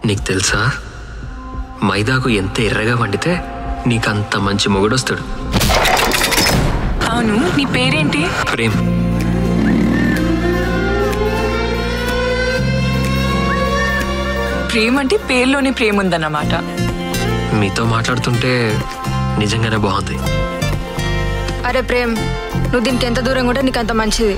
నీకు తెలుసా మైదాకు ఎంత ఎర్రగా వండితే నీకంత మంచి మొగుడొస్తాడు అవును నీ పేరేంటి ప్రేమ్ ప్రేమ అంటే పేర్లోనే ప్రేమ ఉందన్నమాట మీతో మాట్లాడుతుంటే నిజంగానే బాగుంది అరే ప్రేమ్ నువ్వు దీనికి ఎంత దూరంగా ఉంటే నీకు అంత మంచిది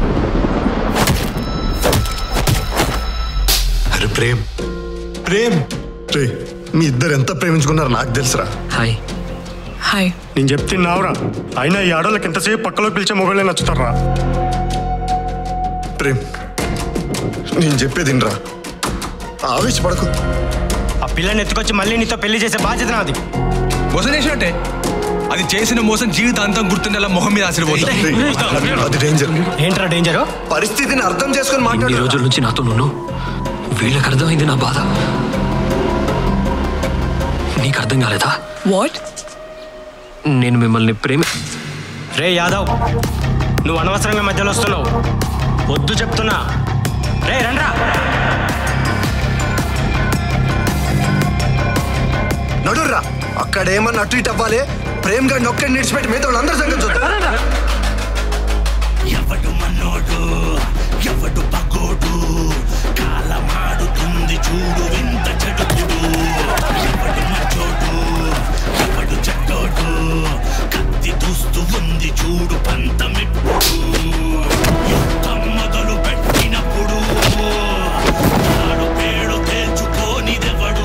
అరే ప్రేమ్ ప్రేమ్ రే మీ ఇద్దరు ఎంత ప్రేమించుకున్నారో నాకు తెలుసురా హాయ్ హాయ్ నేను చెప్తున్నావురా అయినా ఈ ఆడోళ్ళకి ఎంతసేపు పక్కలో పిలిచే మొగలే నచ్చుతారా ప్రేమ్ నేను చెప్పేది రా ఆవేశపడకు ఆ పిల్లని ఎత్తుకొచ్చి మళ్ళీ నీతో పెళ్లి చేసే బాధ్యత నాది మోసం చేసినట్టే అది చేసిన మోసం జీవితాంతం గుర్తుండేలా మొహం మీద ఆశీర్వదించాం రేయ్, అది డేంజర్ ఏంట్రా డేంజరు పరిస్థితిని అర్థం చేసుకొని ఇన్ని మాట్లాడు రోజుల నుంచి నాతో నువ్వు వీళ్ళకి అర్థమైంది నా బాధ నీకు అర్థం కాలేదా వాట్ నేను మిమ్మల్ని ప్రేమి రే యాదవ్ నువ్వు అనవసరంగా మధ్యలో వస్తున్నావు వద్దు చెప్తున్నా రే రండ్రా నడుర్రా అక్కడ ఏమన్నా అటు ఇటు అవ్వాలి ప్రేమ్ గారిని ఒక్కడిని నిడిచిపెట్టి మిగతా వాళ్ళందరూ సంగతి చూద్దాం ఎవడు మనోడు ఎవడు పగోడు కాలమాడుతుంది చూడు వింత చెడుకుడు ఎవడు మచ్చోడు ఎవడు చెడ్డోడు కత్తి దూస్తూ ఉంది చూడు పంతమిప్పుడు యుద్ధం మొదలు పెట్టినప్పుడు నాడు పేడు తేల్చుకోనిదెవడు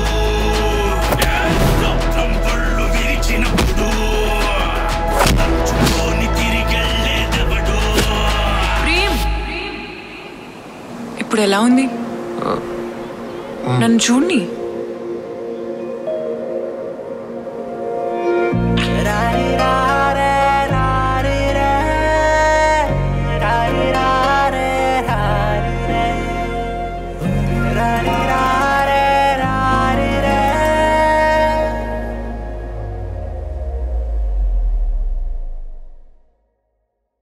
రక్తం పళ్ళు విరిచినప్పుడు తలుచుకొని తిరిగెళ్ళేదెవడు ప్రేమ్ ఇప్పుడు ఎలా ఉంది నన్ను చూడండి